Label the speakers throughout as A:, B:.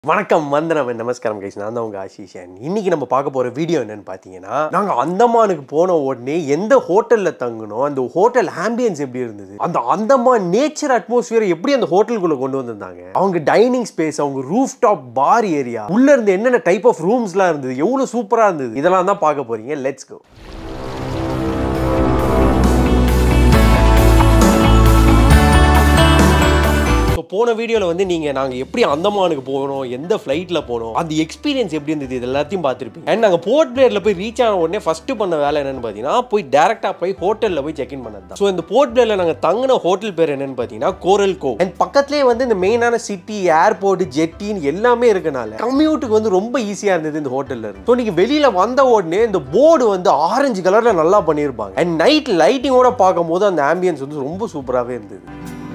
A: வணக்கம் வந்தனம் நமஸ்காரம் கைஸ் நான் தான் உங்க ஆஷிஷன் இன்னைக்கு நம்ம பார்க்க போற வீடியோ என்னன்னு பார்த்தீங்கன்னா நாங்க அந்தமானுக்கு போன உடனே எந்த ஹோட்டல்ல தங்கணும் அந்த ஹோட்டல் ஆம்பியன்ஸ் எப்படி இருந்தது அந்த அந்தமான் நேச்சர் அட்மாஸ்பியர் எப்படி அந்த ஹோட்டலுக்குள்ள கொண்டு வந்திருந்தாங்க அவங்க டைனிங் ஸ்பேஸ் அவங்க ரூஃப் டாப் பார் ஏரியா உள்ள இருந்து என்னென்ன டைப் ஆஃப் ரூம்ஸ்லாம் இருந்தது எவ்வளவு சூப்பரா இருந்தது இதெல்லாம் தான் பார்க்க போறீங்க லெட்ஸ் கோ ஸோ போன வீடியோவில் வந்து நீங்கள் நாங்கள் எப்படி அந்தமானுக்கு போகணும் எந்த ஃப்ளைட்டில் போனோம் அந்த எக்ஸ்பீரியன்ஸ் எப்படி இருந்தது இது எல்லாத்தையும் பார்த்துருப்பீங்க அண்ட் நாங்கள் போர்ட் பிளேயரில் போய் ரீச் ஆன உடனே ஃபஸ்ட்டு பண்ண வேலை என்னன்னு பார்த்தீங்கன்னா போய் டேரெக்டாக போய் ஹோட்டலில் போய் செக் இன் பண்ணது தான் ஸோ இந்த போர்ட் பிளேயரில் நாங்கள் தங்கின ஹோட்டல் பேர் என்னன்னு பார்த்தீங்கன்னா கோரல் கோ அண்ட் பக்கத்துலேயே வந்து இந்த மெயினான சிட்டி ஏர்போர்ட் ஜெட்டின்னு எல்லாமே இருக்கனால கம்யூட்டுக்கு வந்து ரொம்ப ஈஸியாக இருந்தது இந்த ஹோட்டலில் இருந்து ஸோ நீங்கள் வெளியில் வந்த உடனே இந்த போர்டு வந்து ஆரஞ்சு கலரில் நல்லா பண்ணியிருப்பாங்க அண்ட் நைட் லைட்டிங்கோட பார்க்கும்போது அந்த ஆம்பியன்ஸ் வந்து ரொம்ப சூப்பராகவே இருந்தது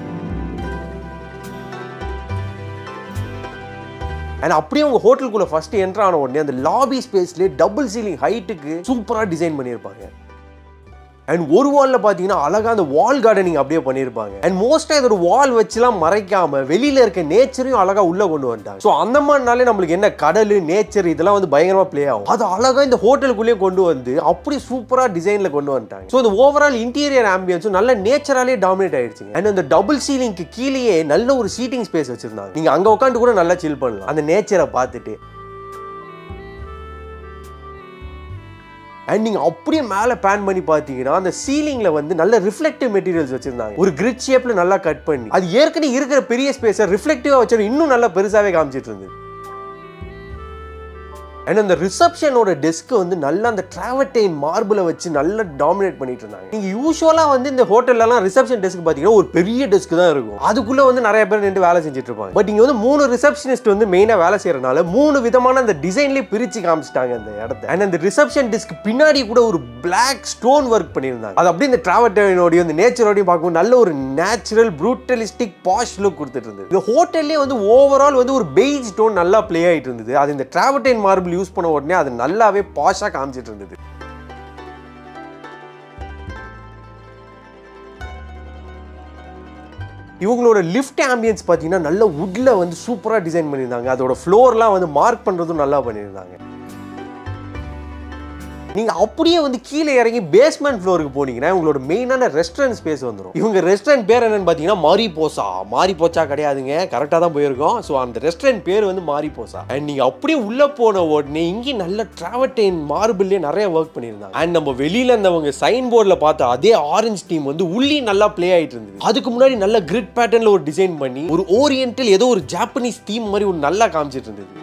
A: அண்ட் அப்படியே உங்க ஹோட்டலுக்குள்ள ஃபர்ஸ்ட் என்ட்ரு ஆன உடனே அந்த லாபி ஸ்பேஸ்லேயே டபுள் சீலிங் ஹைட்டுக்கு சூப்பராக டிசைன் பண்ணியிருப்பாங்க அண்ட் ஒரு வாலில் பார்த்தீங்கன்னா அழகாக அந்த வால் கார்டனிங் அப்படியே பண்ணியிருப்பாங்க அண்ட் மோஸ்ட்டாக இதோட வால் வச்சுலாம் மறைக்காம வெளியில இருக்க நேச்சரையும் அழகா உள்ள கொண்டு வந்துட்டாங்க ஸோ அந்த மாதிரினாலே நம்மளுக்கு என்ன கடல் நேச்சர் இதெல்லாம் வந்து பயங்கரமா ப்ளே ஆகும் அது அழகா இந்த ஹோட்டலுக்குள்ளேயே கொண்டு வந்து அப்படி சூப்பராக டிசைனில் கொண்டு வந்துட்டாங்க ஸோ இந்த ஓவரால் இன்டீரியர் ஆம்பியன்ஸும் நல்ல நேச்சராலே டாமினேட் ஆயிடுச்சுங்க அண்ட் அந்த டபுள் சீலிங்க்கு கீழேயே நல்ல ஒரு சீட்டிங் ஸ்பேஸ் வச்சிருந்தாங்க நீங்க அங்க உட்காந்து கூட நல்லா சில் பண்ணலாம் அந்த நேச்சரை பார்த்துட்டு அண்ட் நீங்கள் அப்படியே மேலே பேன் பண்ணி பார்த்தீங்கன்னா அந்த சீலிங்கில் வந்து நல்ல ரிஃப்ளெக்டிவ் மெட்டீரியல்ஸ் வச்சிருந்தாங்க ஒரு கிரிட் ஷேப்பில் நல்லா கட் பண்ணி அது ஏற்கனவே இருக்கிற பெரிய ஸ்பேஸை ரிஃப்ளெக்டிவாக வச்சு இன்னும் நல்லா பெருசாகவே காமிச்சிட்டு இருந்தது அண்ட் அந்த ரிசப்ஷனோட டெஸ்க் வந்து நல்லா அந்த டிராவட்டைன் மார்பிளை வச்சு நல்லா டாமினேட் பண்ணிட்டு இருந்தாங்க நீங்க யூஸ்வலா வந்து இந்த ஹோட்டல்லலாம் ரிசப்ஷன் டெஸ்க் பாத்தீங்கன்னா ஒரு பெரிய டெஸ்க் தான் இருக்கும் அதுக்குள்ள வந்து நிறைய பேர் நின்று வேலை செஞ்சுட்டு இருப்பாங்க பட் இங்க வந்து மூணு ரிசப்ஷனிஸ்ட் வந்து மெயினா வேலை செய்யறதுனால மூணு விதமான அந்த டிசைன்லயே பிரிச்சு காமிச்சிட்டாங்க அந்த இடத்த அண்ட் அந்த ரிசப்ஷன் டெஸ்க் பின்னாடி கூட ஒரு பிளாக் ஸ்டோன் ஒர்க் பண்ணியிருந்தாங்க அது அப்படியே இந்த டிராவட்டைனோடையும் இந்த நேச்சரோடையும் பார்க்கும் நல்ல ஒரு நேச்சுரல் ப்ரூட்டலிஸ்டிக் பாஷ் லுக் கொடுத்துட்டு இருந்தது இந்த ஹோட்டல்லே வந்து ஓவரால் வந்து ஒரு பெய்ஜ் ஸ்டோன் நல்லா ப்ளே ஆயிட்டு இருந்தது அது இந்த டிராவட்டைன் மார்பிள் யூஸ் பண்ண உடனே அது நல்லாவே பாஷாக காமிச்சிட்டு இருந்தது இவங்களோட லிஃப்ட் ஆம்பியன்ஸ் பார்த்தீங்கன்னா நல்ல வுட்ல வந்து சூப்பராக டிசைன் பண்ணியிருந்தாங்க அதோட ஃப்ளோர்லாம் வந்து மார்க் பண்ணுறதும் நல்லா பண்ணியிருந்தாங்க நீங்க அப்படியே வந்து கீழே இறங்கி பேஸ்மெண்ட் ஃப்ளோருக்கு போனீங்கன்னா உங்களோட மெயினான ரெஸ்டாரண்ட் ஸ்பேஸ் வந்துடும் இவங்க ரெஸ்டாரண்ட் பேர் என்னன்னு பார்த்தீங்கன்னா மாரி போசா மாரி போச்சா கிடையாதுங்க கரெக்டாக தான் போயிருக்கோம் ஸோ அந்த ரெஸ்டாரண்ட் பேர் வந்து மாரி போசா அண்ட் நீங்க அப்படியே உள்ள போன உடனே இங்கே நல்ல டிராவட்டைன் மார்பிள்லேயே நிறைய ஒர்க் பண்ணியிருந்தாங்க அண்ட் நம்ம வெளியில இருந்தவங்க சைன் போர்டில் பார்த்த அதே ஆரஞ்சு டீம் வந்து உள்ளி நல்லா ப்ளே ஆயிட்டு இருந்தது அதுக்கு முன்னாடி நல்ல கிரிட் பேட்டர்ல ஒரு டிசைன் பண்ணி ஒரு ஓரியன்டல் ஏதோ ஒரு ஜாப்பனீஸ் தீம் மாதிரி ஒரு நல்லா காமிச்சிட்டு இருந்தது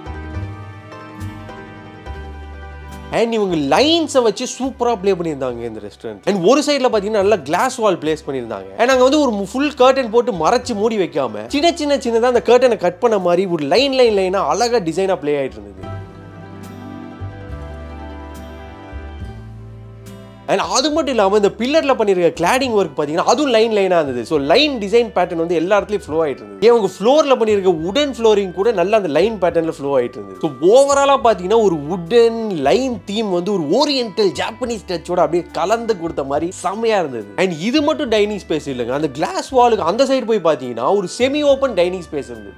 A: அண்ட் இவங்க லைன்ஸை வச்சு சூப்பராக ப்ளே பண்ணியிருந்தாங்க இந்த ரெஸ்டாரண்ட் அண்ட் ஒரு சைடில் பார்த்தீங்கன்னா நல்லா கிளாஸ் வால் பிளேஸ் பண்ணியிருந்தாங்க அண்ட் அங்கே வந்து ஒரு ஃபுல் கர்டன் போட்டு மறைச்சு மூடி வைக்காம சின்ன சின்ன சின்னதாக அந்த கர்டனை கட் பண்ண மாதிரி ஒரு லைன் லைன் லைனாக அழகாக டிசைனாக ப்ளே ஆகிட்டு இருந்தது அண்ட் அது மட்டும் இல்லாமல் இந்த பில்லரில் பண்ணியிருக்க கிளாடிங் ஒர்க் பார்த்தீங்கன்னா அதுவும் லைன் லைனாக இருந்தது ஸோ லைன் டிசைன் பேட்டர்ன் வந்து எல்லா இடத்துலையும் ஃப்ளோ ஆகிட்டு இருந்தது ஏன் உங்கள் ஃப்ளோரில் பண்ணியிருக்க உடன் ஃப்ளோரிங் கூட நல்லா அந்த லைன் பேட்டர்னில் ஃப்ளோ ஆகிட்டு இருந்தது ஸோ ஓவராலாக பார்த்தீங்கன்னா ஒரு உடன் லைன் தீம் வந்து ஒரு ஓரியன்டல் ஜாப்பனீஸ் டச்சோட அப்படியே கலந்து கொடுத்த மாதிரி செம்மையாக இருந்தது அண்ட் இது மட்டும் டைனிங் ஸ்பேஸ் இல்லைங்க அந்த கிளாஸ் வாலுக்கு அந்த சைடு போய் பார்த்தீங்கன்னா ஒரு செமி ஓப்பன் டைனிங் ஸ்பேஸ் இருந்தது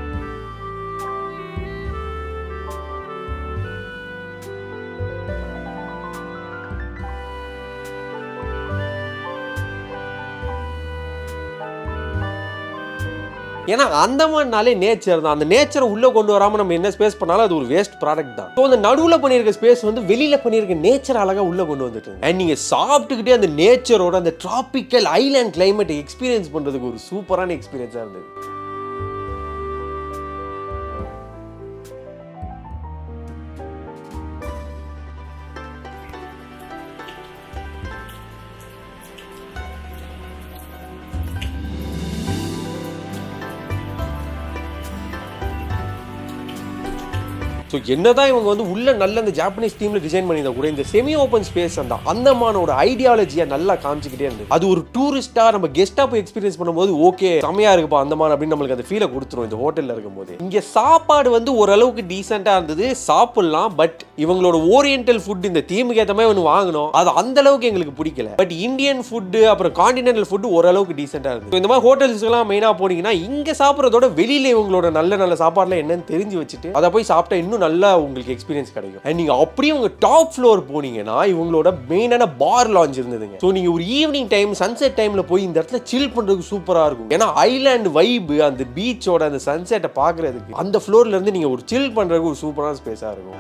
A: ஏன்னா அந்தமானாலே நேச்சர் தான் அந்த நேச்சரை உள்ள கொண்டு வராம நம்ம என்ன ஸ்பேஸ் பண்ணாலும் அது ஒரு வேஸ்ட் ப்ராடக்ட் தான் ஸோ அந்த நடுவில் பண்ணியிருக்க ஸ்பேஸ் வந்து வெளியில பண்ணியிருக்க நேச்சர் அழகா உள்ள கொண்டு வந்துட்டு அண்ட் நீங்க சாப்பிட்டுக்கிட்டே அந்த நேச்சரோட அந்த டிராபிக்கல் ஐலாண்ட் கிளைமேட்டை எக்ஸ்பீரியன்ஸ் பண்றதுக்கு ஒரு சூப்பரான எக்ஸ்பீரியன்ஸா இருந்தது ஸோ என்னதான் இவங்க வந்து உள்ள நல்ல அந்த ஜாப்பனீஸ் தீம்ல டிசைன் பண்ணியிருந்தா கூட இந்த செமி ஓப்பன் ஸ்பேஸ் அந்த அந்தமானோட ஐடியாலஜியை நல்லா காமிச்சிக்கிட்டே இருந்தது அது ஒரு டூரிஸ்டா நம்ம கெஸ்டா போய் எக்ஸ்பீரியன்ஸ் பண்ணும்போது ஓகே செமையா இருக்குப்பா அந்தமான் அப்படின்னு நம்மளுக்கு அந்த ஃபீலை கொடுத்துரும் இந்த ஹோட்டல்ல இருக்கும்போது இங்க சாப்பாடு வந்து ஓரளவுக்கு டீசெண்டா இருந்தது சாப்பிடலாம் பட் இவங்களோட ஓரியன்டல் ஃபுட் இந்த தீமுக்கு ஏற்ற மாதிரி ஒன்று வாங்கணும் அது அந்த அளவுக்கு எங்களுக்கு பிடிக்கல பட் இந்தியன் ஃபுட்டு அப்புறம் காண்டினென்டல் ஃபுட் ஓரளவுக்கு டீசெண்டா இருந்தது So இந்த மாதிரி ஹோட்டல்ஸ்க்குலாம் மெயினாக போனீங்கன்னா இங்க சாப்பிட்றதோட வெளியில இவங்களோட நல்ல நல்ல சாப்பாடுலாம் என்னன்னு தெரிஞ்சு வச்சுட்டு அதை போய் சாப்பிட்டா இன்னும் நல்லா உங்களுக்கு எக்ஸ்பீரியன்ஸ் கிடைக்கும் அண்ட் நீங்க அப்படியே உங்க டாப் ஃப்ளோர் போனீங்கன்னா இவங்களோட மெயினான பார் லான்ச் இருந்ததுங்க ஸோ நீங்க ஒரு ஈவினிங் டைம் சன்செட் டைம்ல போய் இந்த இடத்துல சில் பண்றதுக்கு சூப்பரா இருக்கும் ஏன்னா ஐலாண்ட் வைப் அந்த பீச்சோட அந்த சன்செட்டை பார்க்கறதுக்கு அந்த ஃப்ளோர்ல இருந்து நீங்க ஒரு சில் பண்றதுக்கு ஒரு சூப்பரான ஸ்பேஸா இருக்கும்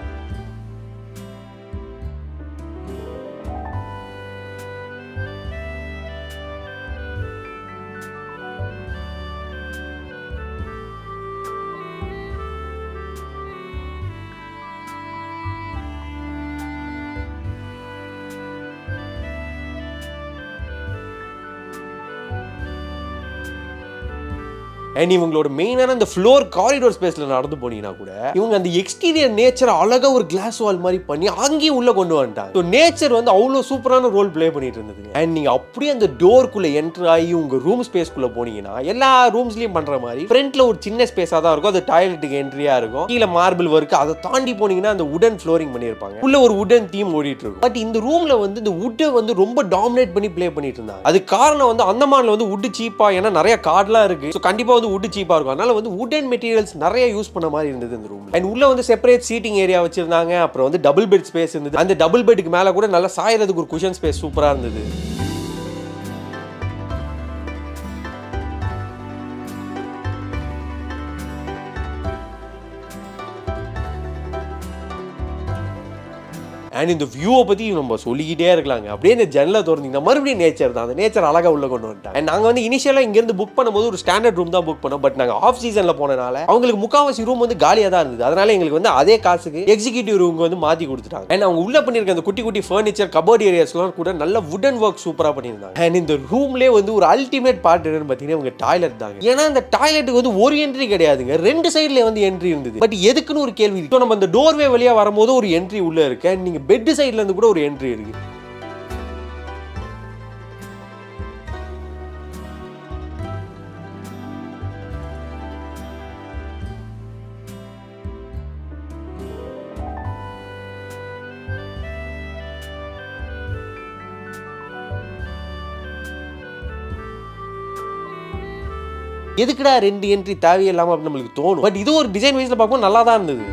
A: அண்ட் இவங்களோட மெயினான அந்த ஃப்ளோர் காரிடோர் ஸ்பேஸ்ல நடந்து போனீங்கன்னா கூட இவங்க அந்த எக்ஸ்டீரியர் நேச்சர் அழகா ஒரு கிளாஸ் வால் மாதிரி பண்ணி அங்கேயும் உள்ள கொண்டு வந்துட்டாங்க ஸோ நேச்சர் வந்து அவ்வளோ சூப்பரான ரோல் ப்ளே பண்ணிட்டு இருந்தது அண்ட் நீங்க அப்படியே அந்த டோர்க்குள்ள என்டர் ஆகி உங்க ரூம் ஸ்பேஸ்க்குள்ள போனீங்கன்னா எல்லா ரூம்ஸ்லயும் பண்ற மாதிரி ஃப்ரண்ட்ல ஒரு சின்ன ஸ்பேஸா தான் இருக்கும் அது டாய்லெட்டுக்கு என்ட்ரியா இருக்கும் கீழே மார்பிள் ஒர்க் அதை தாண்டி போனீங்கன்னா அந்த உடன் ஃப்ளோரிங் பண்ணியிருப்பாங்க உள்ள ஒரு உடன் தீம் ஓடிட்டு இருக்கும் பட் இந்த ரூம்ல வந்து இந்த வுட்டை வந்து ரொம்ப டாமினேட் பண்ணி ப்ளே பண்ணிட்டு இருந்தாங்க அது காரணம் வந்து அந்தமான்ல வந்து வுட் சீப்பா ஏன்னா நிறைய கார்ட்லாம் இருக்கு ஸோ கண்டிப்பா வந்து வுட் சீப்பா இருக்கும் அதனால வந்து வுடன் மெட்டீரியல்ஸ் நிறைய யூஸ் பண்ண மாதிரி இருந்தது இந்த ரூம் அண்ட் உள்ள வந்து செப்பரேட் சீட்டிங் ஏரியா வச்சிருந்தாங்க அப்புறம் வந்து டபுள் பெட் ஸ்பேஸ் இருந்தது அந்த டபுள் பெட்டுக்கு மேல கூட நல்லா சாயறதுக்கு ஒரு குஷன் ஸ்பேஸ் சூப்பரா இருந்தது அண்ட் இந்த வியூவை பற்றி நம்ம சொல்லிக்கிட்டே இருக்கலாங்க அப்படியே இந்த ஜன்னலை திறந்தீங்கன்னா மறுபடியும் நேச்சர் தான் அந்த நேச்சர் அழகாக உள்ள கொண்டு வந்துட்டாங்க அண்ட் நாங்கள் வந்து இனிஷியலாக இங்கேருந்து புக் பண்ணும்போது ஒரு ஸ்டாண்டர்ட் ரூம் தான் புக் பண்ணோம் பட் நாங்கள் ஆஃப் சீசனில் போனனால அவங்களுக்கு முக்காவாசி ரூம் வந்து காலியாக தான் இருந்தது அதனால எங்களுக்கு வந்து அதே காசுக்கு எக்ஸிக்யூட்டிவ் ரூம் வந்து மாற்றி கொடுத்துட்டாங்க அண்ட் அவங்க உள்ள பண்ணியிருக்க அந்த குட்டி குட்டி ஃபர்னிச்சர் கபோர்ட் ஏரியாஸ்லாம் கூட நல்ல வுடன் ஒர்க் சூப்பராக பண்ணியிருந்தாங்க அண்ட் இந்த ரூம்லேயே வந்து ஒரு அல்டிமேட் பார்ட் என்னன்னு பார்த்தீங்கன்னா உங்க டாய்லெட் தாங்க ஏன்னா அந்த டாய்லெட்டுக்கு வந்து ஒரு என்ட்ரி கிடையாதுங்க ரெண்டு சைடுல வந்து என்ட்ரி இருந்தது பட் எதுக்குன்னு ஒரு கேள்வி இருக்கு. So, நம்ம அந்த டோர்வே வழியா வரும்போது ஒரு என்ட்ரி உள்ள இருக்கு and நீங்க பெட் சைடுல இருந்து கூட ஒரு என்ட்ரி இருக்கு எதுக்குடா ரெண்டு என்ட்ரி தேவையில்லாம அப்படின்னு நம்மளுக்கு தோணும் பட் இது ஒரு டிசைன் வைஸ்ல பார்க்கும்போது நல்லா தான் இருந்தது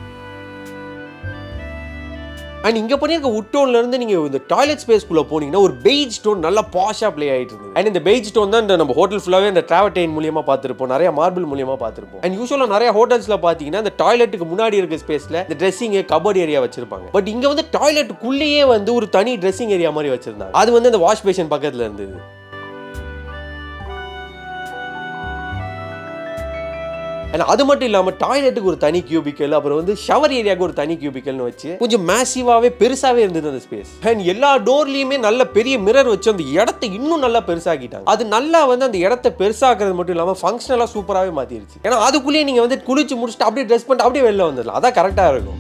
A: அண்ட் இங்க பண்ணியிருக்க உட்டோன்ல இருந்து நீங்க இந்த டாய்லெட் ஸ்பேஸ்க்குள்ள போனீங்கன்னா ஒரு பெய்ஜ் ஸ்டோன் நல்லா பாஷா ப்ளே ஆயிட்டு இருந்தது அண்ட் இந்த பெய்ஜ் ஸ்டோன் தான் இந்த நம்ம ஹோட்டல் ஃபுல்லாவே இந்த டிராவட்டைன் மூலியமா பார்த்திருப்போம் நிறைய மார்பிள் மூலியமா பார்த்திருப்போம் அண்ட் யூஸ்வலா நிறைய ஹோட்டல்ஸ்ல பாத்தீங்கன்னா இந்த டாய்லெட்டுக்கு முன்னாடி இருக்க ஸ்பேஸ்ல இந்த ட்ரெஸ்ஸிங் கபோர்ட் ஏரியா வச்சிருப்பாங்க பட் இங்க வந்து டாய்லெட்டுக்குள்ளேயே வந்து ஒரு தனி ட்ரெஸ்ஸிங் ஏரியா மாதிரி வச்சிருந்தாங்க அது வந்து அந்த வாஷ் பேஷன் பக்கத்துல இருந்தது அண்ட் அது மட்டும் இல்லாம டாய்லெட்டுக்கு ஒரு தனி கியூபிக்கல் அப்புறம் வந்து ஷவர் ஏரியாவுக்கு ஒரு தனி கியூபிக்கல்னு வச்சு கொஞ்சம் மேசிவாவே பெருசாவே இருந்தது அந்த ஸ்பேஸ் அண்ட் எல்லா டோர்லயுமே நல்ல பெரிய மிரர் வச்சு அந்த இடத்த இன்னும் நல்லா பெருசாக்கிட்டாங்க அது நல்லா வந்து அந்த இடத்த பெருசாக்குறது மட்டும் இல்லாம ஃபங்க்ஷனலா சூப்பராகவே மாத்திருச்சு ஏன்னா அதுக்குள்ளேயே நீங்க வந்து குளிச்சு முடிச்சுட்டு அப்படியே ட்ரெஸ் பண்ணிட்டு அப்படியே வெளில வந்துடலாம் அதான் கரெக்டா இருக்கும்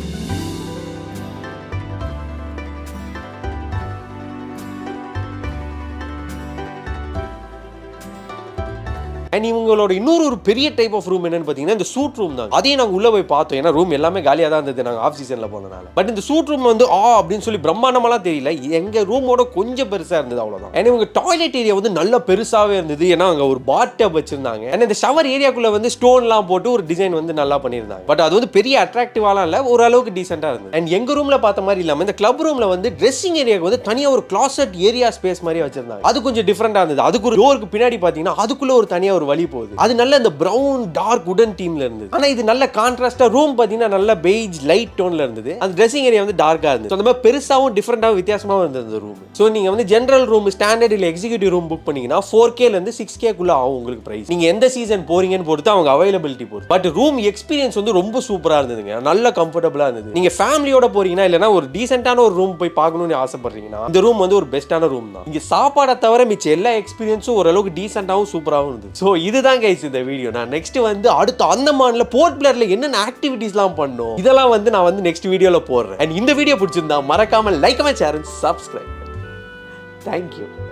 A: அண்ட் இவங்களோட இன்னொரு ஒரு பெரிய டைப் ஆஃப் ரூம் என்னன்னு பார்த்தீங்கன்னா இந்த சூட் ரூம் தான் அதையும் நாங்கள் உள்ள போய் பார்த்தோம் ஏன்னா ரூம் எல்லாமே காலியாக தான் இருந்தது நாங்கள் ஆஃப் சீசனில் போனனால பட் இந்த சூட் ரூம் வந்து ஆ அப்படின்னு சொல்லி பிரம்மாண்டமெல்லாம் தெரியல எங்க ரூமோட கொஞ்சம் பெருசாக இருந்தது அவ்வளோதான் ஏன்னா இவங்க டாய்லெட் ஏரியா வந்து நல்ல பெருசாகவே இருந்தது ஏன்னா அங்கே ஒரு பாட் டப் வச்சிருந்தாங்க ஏன்னா இந்த ஷவர் ஏரியாக்குள்ள வந்து ஸ்டோன்லாம் போட்டு ஒரு டிசைன் வந்து நல்லா பண்ணியிருந்தாங்க பட் அது வந்து பெரிய அட்ராக்டிவாலாம் இல்லை ஓரளவுக்கு டீசெண்டாக இருந்தது அண்ட் எங்க ரூம்ல பார்த்த மாதிரி இல்லாமல் இந்த கிளப் ரூம்ல வந்து ட்ரெஸ்ஸிங் ஏரியாவுக்கு வந்து தனியாக ஒரு கிளாசட் ஏரியா ஸ்பேஸ் மாதிரி வச்சிருந்தாங்க அது கொஞ்சம் டிஃப்ரெண்டாக இருந்தது அதுக்கு ஒரு டோருக்கு பின்னாடி பார்த்தீங்கன்னா அதுக்குள்ள ஒரு தனியாக ஒரு வழி போகுது அது நல்ல இந்த பிரவுன் டார்க் உடன் டீம்ல இருந்தது ஆனா இது நல்ல கான்ட்ராஸ்டா ரூம் பாத்தீங்கன்னா நல்ல பெய்ஜ் லைட் டோன்ல இருந்தது அந்த ட்ரெஸ்ஸிங் ஏரியா வந்து டார்க்கா இருந்தது So, அந்த மாதிரி பெருசாவும் டிஃப்ரெண்டாவும் வித்தியாசமாவும் இருந்தது அந்த ரூம் ஸோ நீங்க வந்து ஜென்ரல் ரூம் ஸ்டாண்டர்ட் இல்ல எக்ஸிக்யூட்டிவ் ரூம் புக் பண்ணீங்கன்னா ஃபோர் கேல இருந்து சிக்ஸ் கேக்குள்ள ஆகும் உங்களுக்கு பிரைஸ் நீங்க எந்த சீசன் போறீங்கன்னு பொறுத்து அவங்க அவைலபிலிட்டி பொறுத்து பட் ரூம் எக்ஸ்பீரியன்ஸ் வந்து ரொம்ப சூப்பரா இருந்ததுங்க நல்ல கம்ஃபர்டபுளா இருந்தது நீங்க ஃபேமிலியோட போறீங்கன்னா இல்லைன்னா ஒரு டீசென்டான ஒரு ரூம் போய் பார்க்கணும்னு ஆசைப்படுறீங்கன்னா இந்த ரூம் வந்து ஒரு பெஸ்ட்டான ரூம் தான் இங்க சாப்பாடை தவிர மிச்ச எல்லா எக்ஸ்பீரியன்ஸும் ஓரளவுக்கு டீசென்டாவும் சூப்பராகவும் இருந்தது ஸோ இதுதான் கைஸ் இந்த வீடியோ நான் நெக்ஸ்ட் வந்து அடுத்து அந்தமான்ல போர்ட் பிளேயர்ல என்னென்ன ஆக்டிவிட்டீஸ்லாம் பண்ணோம் இதெல்லாம் வந்து நான் வந்து நெக்ஸ்ட் வீடியோல போடுறேன் அண்ட் இந்த வீடியோ பிடிச்சிருந்தா மறக்காம like comment share subscribe thank you